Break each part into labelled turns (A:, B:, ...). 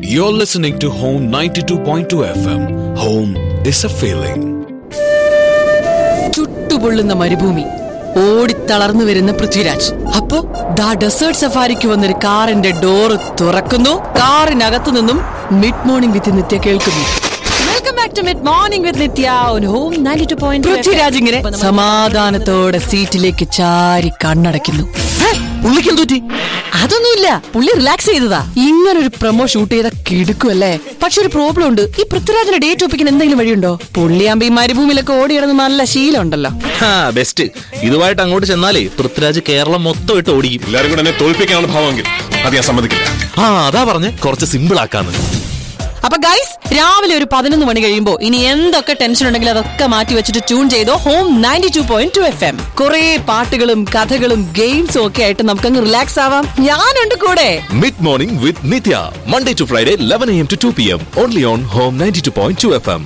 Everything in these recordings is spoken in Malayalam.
A: You're listening to Home 92.2 FM. Home is a feeling.
B: ചുട്ടുപൊള്ളുന്ന മരുഭൂമി ഓടിത്തളർന്നു വരുന്ന പൃഥ്വിരാജ് അപ്പോ ദാ ഡെസേർട്ട് സഫാരിക്ക് വന്നൊരു കാറിന്റെ ഡോറ് തുറക്കുന്നു കാറിനകത്തു നിന്നും മിഡ് മോർണിംഗ് വിത്ത് നിത്യ കേൾക്കുന്നു
C: welcome back to mid morning with Nithya on home 92.2
B: Prithviraj ഇങ്ങനെ സമാധാനത്തോടെ സീറ്റിലേക്ക് ചാരി കണ്ണടയ്ക്കുന്നു
C: പുള്ളിക്കും തൂറ്റി അതൊന്നുമില്ല പുള്ളി റിലാക്സ് ചെയ്തതാ
B: ഇങ്ങനെ ഒരു പ്രൊമോ ഷൂട്ട് ചെയ്ത കിടുക്കുമല്ലേ പക്ഷെ ഒരു പ്രോബ്ലം ഉണ്ട് ഈ പൃഥ്വിരാജിന്റെ ഡേറ്റ് ഒപ്പിക്കാൻ എന്തെങ്കിലും വഴിയുണ്ടോ പുള്ളിയാകുമ്പോ ഈ മരുഭൂമിയിലൊക്കെ ഓടി കിടന്ന് നല്ല ശീലം ഉണ്ടല്ലോ
D: ബെസ്റ്റ് ഇതുമായിട്ട് അങ്ങോട്ട് ചെന്നാലേ പൃഥ്വിരാജ് കേരളം മൊത്തം ഇട്ട് ഓടിക്കും
E: എല്ലാരും കൂടെ എന്നെ തോൽപ്പിക്കാനുള്ള ഭാവമെങ്കിൽ അത് ഞാൻ സമ്മതിക്കില്ല
D: ആ അതാ പറഞ്ഞ് കുറച്ച് സിമ്പിൾ ആക്കാന്ന്
B: അപ്പൊ ഗൈസ് രാവിലെ ഒരു പതിനൊന്ന് മണി കഴിയുമ്പോ ഇനി എന്തൊക്കെ ടെൻഷൻ ഉണ്ടെങ്കിലും അതൊക്കെ മാറ്റി വെച്ചിട്ട് ട്യൂൺ ചെയ്തോ home ninety two point two F M കുറെ പാട്ടുകളും കഥകളും ഗെയിംസും ഒക്കെ ആയിട്ട് നമുക്കങ്ങ് റിലാക്സ് ആവാം ഞാനുണ്ട് കൂടെ
D: mid morning with Nithya Monday to Friday eleven M to two P M only on home ninety two point two F M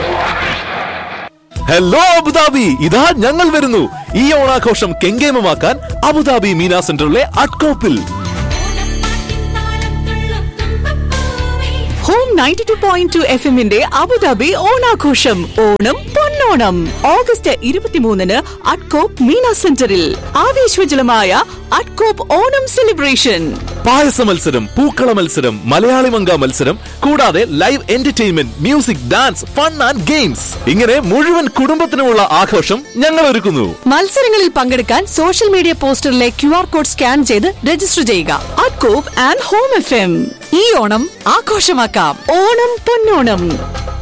D: hello Abu Dhabi ഇതാ ഞങ്ങൾ വരുന്നു ഈ ഓണാഘോഷം കെങ്കേമമാക്കാൻ അബുദാബി മീന സെന്ററിലെ അട്കോപ്പിൽ
F: home ninety two point two F എമ്മിന്റെ അബുദാബി ഓണാഘോഷം ഓണം പൊന്നോണം ഓഗസ്റ്റ് ഇരുപത്തിമൂന്നിന് അഡ്കോപ്പ് മീന സെന്ററിൽ ആവേശോജ്വലമായ അഡ്കോപ്പ് ഓണം സെലിബ്രേഷൻ
D: പായസ മത്സരം പൂക്കള മത്സരം മലയാളി മങ്ക മത്സരം കൂടാതെ live entertainment music dance fun and games ഇങ്ങനെ മുഴുവൻ കുടുംബത്തിനുമുള്ള ആഘോഷം ഞങ്ങൾ ഒരുക്കുന്നു
B: മത്സരങ്ങളിൽ പങ്കെടുക്കാൻ സോഷ്യൽ മീഡിയ പോസ്റ്ററിലെ ക്യു ആർ കോഡ് സ്കാൻ ചെയ്ത് രജിസ്റ്റർ ചെയ്യുക
F: അഡ്കോപ്പ് ആൻഡ് ഹോം എഫ് എം ഈ ഓണം ആഘോഷമാക്കാം ഓണം പൊന്നോണം